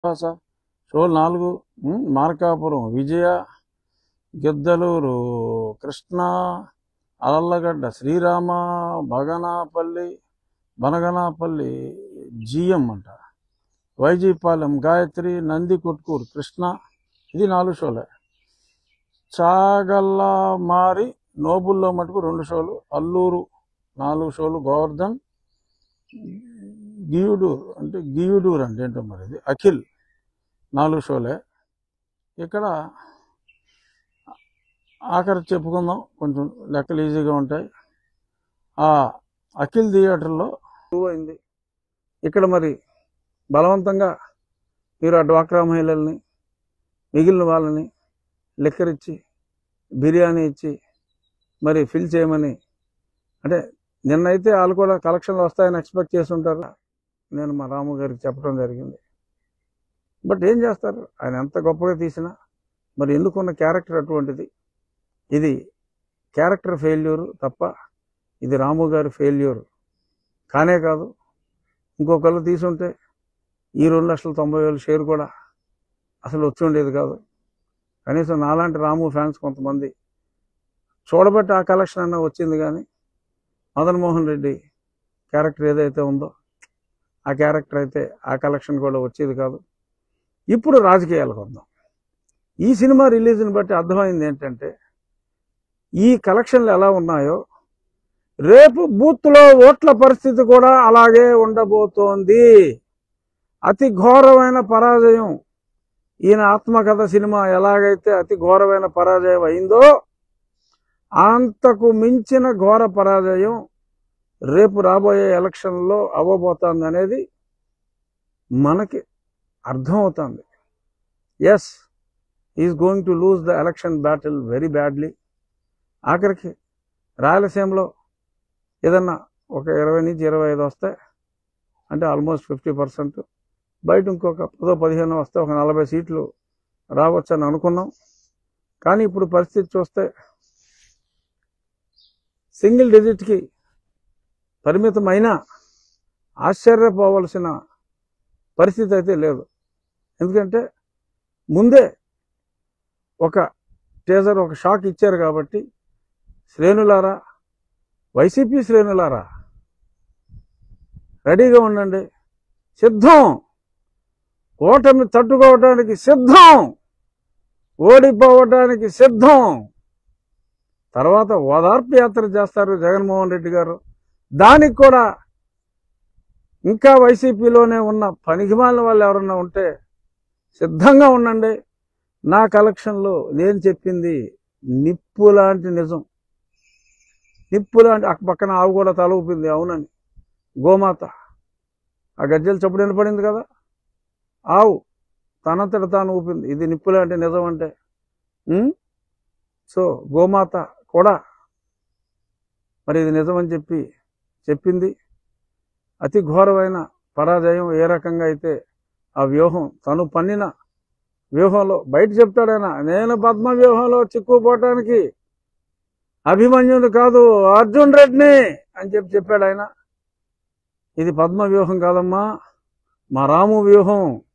శ్రీనివాస షోల్ నాలుగు ఉమ్, మార్కాపురం విజయ గిద్దలూరు కృష్ణ అలల్లగడ్డ శ్రీరామ బగనాపల్లి బనగనాపల్లి జిఎం అంట వైజీపాలెం గాయత్రి నంది కొట్కూరు కృష్ణ ఇది నాలుగు షోలే చాగల్ల మారి నోబుల్లో మటుకు రెండు షోలు అల్లూరు నాలుగు షోలు గోవర్ధన్ గియుడూరు అంటే గియుడూరు అంటే ఏంటో మరి ఇది అఖిల్ నాలుగు షోలే ఇక్కడ ఆఖరి చెప్పుకుందాం కొంచెం లెక్కలు ఈజీగా ఉంటాయి ఆ అఖిల్ థియేటర్లో ప్రూవ్ అయింది ఇక్కడ మరి బలవంతంగా మీరు ఆ డ్వాక్రా మహిళల్ని మిగిలిన వాళ్ళని లిక్కర్ ఇచ్చి బిర్యానీ ఇచ్చి మరి ఫిల్ చేయమని అంటే నిన్నైతే వాళ్ళు కూడా కలెక్షన్లు వస్తాయని ఎక్స్పెక్ట్ చేసి ఉంటారు నేను మా రాము గారికి చెప్పడం జరిగింది బట్ ఏం చేస్తారు ఆయన ఎంత గొప్పగా తీసినా మరి ఎన్నుకున్న క్యారెక్టర్ అటువంటిది ఇది క్యారెక్టర్ ఫెయిల్యూరు తప్ప ఇది రాము గారి ఫెయిల్యూర్ కానే కాదు ఇంకొకళ్ళు తీసుంటే ఈ రెండు లక్షల తొంభై వేల షేర్ కూడా అసలు వచ్చి ఉండేది కాదు కనీసం నాలాంటి రాము ఫ్యాన్స్ కొంతమంది చూడబట్టి ఆ కలెక్షన్ అన్న వచ్చింది కానీ మదన్ మోహన్ రెడ్డి క్యారెక్టర్ ఏదైతే ఉందో ఆ క్యారెక్టర్ అయితే ఆ కలెక్షన్ కూడా వచ్చేది కాదు ఇప్పుడు రాజకీయాలకు వద్దాం ఈ సినిమా రిలీజ్ని బట్టి అర్థమైంది ఏంటంటే ఈ కలెక్షన్లు ఎలా ఉన్నాయో రేపు బూత్లో ఓట్ల పరిస్థితి కూడా అలాగే ఉండబోతోంది అతి ఘోరమైన పరాజయం ఈయన ఆత్మకథ సినిమా ఎలాగైతే అతి ఘోరమైన పరాజయం అయిందో అంతకు మించిన ఘోర పరాజయం రేపు రాబోయే ఎలక్షన్లో అవ్వబోతోంది అనేది మనకి అర్థమవుతుంది S is going to lose the election battle very badly ఆఖరికి రాయలసీమలో ఏదన్నా ఒక ఇరవై నుంచి ఇరవై ఐదు వస్తే అంటే ఆల్మోస్ట్ ఫిఫ్టీ పర్సెంట్ బయట ఇంకొక పదో పదిహేను వస్తే ఒక నలభై సీట్లు రావచ్చని అనుకున్నాం కానీ ఇప్పుడు పరిస్థితి చూస్తే సింగిల్ డిజిట్కి పరిమితమైన ఆశ్చర్యపోవలసిన పరిస్థితి అయితే లేదు ఎందుకంటే ముందే ఒక టేజర్ ఒక షాక్ ఇచ్చారు కాబట్టి శ్రేణులారా వైసీపీ శ్రేణులారా రెడీగా ఉండండి సిద్ధం ఓటమి తట్టుకోవడానికి సిద్ధం ఓడిపోవడానికి సిద్ధం తర్వాత ఓదార్పు యాత్ర చేస్తారు జగన్మోహన్ రెడ్డి గారు దానికి కూడా ఇంకా వైసీపీలోనే ఉన్న పనికిమాలిన వాళ్ళు ఎవరన్నా ఉంటే సిద్ధంగా ఉండండి నా కలెక్షన్లో నేను చెప్పింది నిప్పు లాంటి నిజం నిప్పు లాంటి అక్క పక్కన ఆవు కూడా తల ఊపింది అవునని గోమాత ఆ గజ్జల చప్పుడు వినపడింది కదా ఆవు తనంతట తాను ఊపింది ఇది నిప్పు లాంటి నిజం అంటే ఉం? సో గోమాత కూడా మరి ఇది నిజమని చెప్పి చెప్పింది అతి ఘోరమైన పరాజయం ఏ రకంగా అయితే ఆ వ్యూహం తను పన్నిన వ్యూహంలో బయట చెప్తాడైనా నేను పద్మ వ్యూహంలో చిక్కుపోవటానికి అభిమన్యుడు కాదు అర్జున్ రెడ్డిని అని చెప్పి చెప్పాడు ఆయన ఇది పద్మ వ్యూహం కాదమ్మా మా రాము వ్యూహం